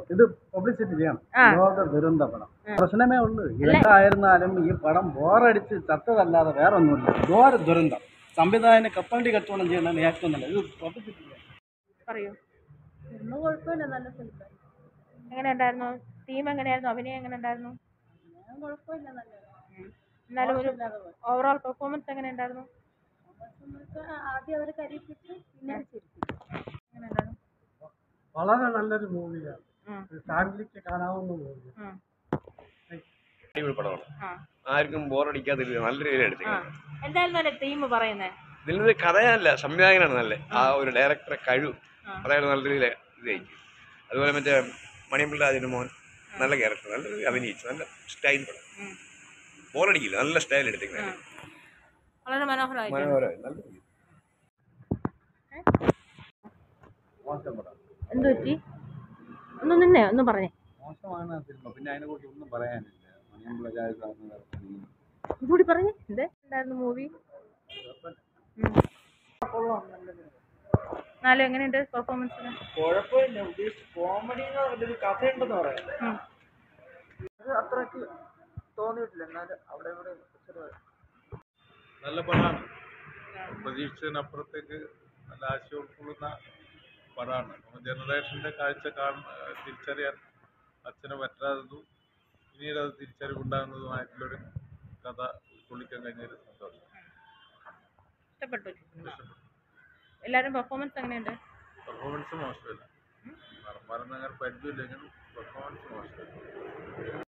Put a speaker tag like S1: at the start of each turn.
S1: ഇത് പബ്ലിസിറ്റി ചെയ്യണം
S2: ആ.
S1: ലോക ദുരന്ത പടം പ്രശ്നമേ ഉള്ളൂ എന്തായിരുന്നാലും ഈ പടം ബോറടിച്ച് ചത്തതല്ലാതെ വേറെ ഒന്നുമില്ല ഘോര ദുരന്തം സംവിധായകന് കപ്പലണ്ടി കച്ചവടം ചെയ്യണമെന്ന് ഏറ്റവും നല്ലത് ഇത് പബ്ലിസിറ്റി ചെയ്യണം
S2: പറയൂ
S3: ഒന്നും കുഴപ്പമില്ല നല്ല ഫിലിം
S2: എങ്ങനെ ഉണ്ടായിരുന്നു ടീം എങ്ങനെയായിരുന്നു അഭിനയം എങ്ങനെ ഉണ്ടായിരുന്നു
S3: ഞാൻ കുഴപ്പമില്ല നല്ല
S2: എന്നാലും ഒരു
S3: മോശമില്ലാതെ പോയി.
S2: ഓവറോൾ പെർഫോമൻസ് എങ്ങനെ ഉണ്ടായിരുന്നു
S3: നമുക്ക് ആദ്യം അവർ കരിപ്പിച്ച് പിന്നെ ചിരിപ്പിച്ചു
S2: എങ്ങനെ ഉണ്ടായിരുന്നു
S1: വളരെ നല്ലൊരു മൂവിയാണ്
S2: ഉം.
S1: ഫാമിലിക്ക് കാണാവുന്ന മൂവി
S2: ഉം.
S4: അടിപൊളി പടമാണ്
S2: ആ
S4: ആർക്കും ബോറടിക്കാത്ത രീതിയിൽ നല്ല രീതിയിൽ
S2: ആ
S4: എടുത്തിരിക്കുന്നത്
S2: എന്തായിരുന്നു അതിന്റെ തീം പറയുന്നത്
S4: ഇതിൽ നിന്ന് കഥയല്ല സംവിധായകനാണ് നല്ല ആ ഒരു ഡയറക്ടറെ കഴിവ്
S2: ആ.
S4: അതായത് നല്ല രീതിയിൽ ഇത് ചെയ്യിച്ചു അതുപോലെ മറ്റേ മണിയമ്പിള്ള അതിന് മോൻ നല്ല ക്യാരക്ടർ നല്ല രീതിയിൽ അഭിനയിച്ചു നല്ല സ്റ്റൈൽ പടം
S2: ഉം.
S4: ബോറടിക്കില്ല നല്ല സ്റ്റൈൽ എടുത്തിരിക്കുന്നത്
S2: വളരെ മനോഹരമായി
S4: മനോഹരമായി നല്ല രീതിയിൽ
S1: മോശം പടം
S2: എന്ത് പറ്റി ഒന്ന് നിന്നേ ഒന്ന് പറഞ്ഞേ
S1: മോശമാണ് ആ സിനിമ പിന്നെ അതിനെ കുറിച്ച് ഒന്നും പറയാനില്ല മണിയമ്പിള്ള ജാതി സാറിന്
S2: ഇതുകൂടി പറഞ്ഞേ എന്ത് ഉണ്ടായിരുന്നു മൂവി നാലും എങ്ങനെയുണ്ട് പെർഫോമൻസിന്
S1: കുഴപ്പമില്ല ഉദ്ദേശിച്ച് കോമഡി എന്ന് പറഞ്ഞൊരു കഥയുണ്ടെന്ന് പറയാം അത് അത്രയ്ക്ക് തോന്നിയിട്ടില്ല എന്നാലും അവിടെ ഇവിടെ ചെറുതായി
S5: നല്ല പടമാണ് പ്രതീക്ഷിച്ചതിനപ്പുറത്തേക്ക് നല്ല ആശയം ഉൾക്കൊള്ളുന്ന പടമാണ് നമ്മുടെ ജനറേഷൻ്റെ കാഴ്ച കാണുന്ന തിരിച്ചറിയാൻ അച്ഛന് പറ്റാത്തതും പിന്നീട് അത് തിരിച്ചറിവുണ്ടാകുന്നതുമായിട്ടുള്ളൊരു കഥ ഉൾക്കൊള്ളിക്കാൻ കഴിഞ്ഞൊരു സന്തോഷം
S2: ഇഷ്ടപ്പെട്ടു എല്ലാവരും പെർഫോമൻസ് എങ്ങനെയുണ്ട്
S5: പെർഫോമൻസ് മോശമില്ല നടന്മാരൊന്നും അങ്ങനെ പരിചയമില്ലെങ്കിലും പെർഫോമൻസ് മോശമില്ല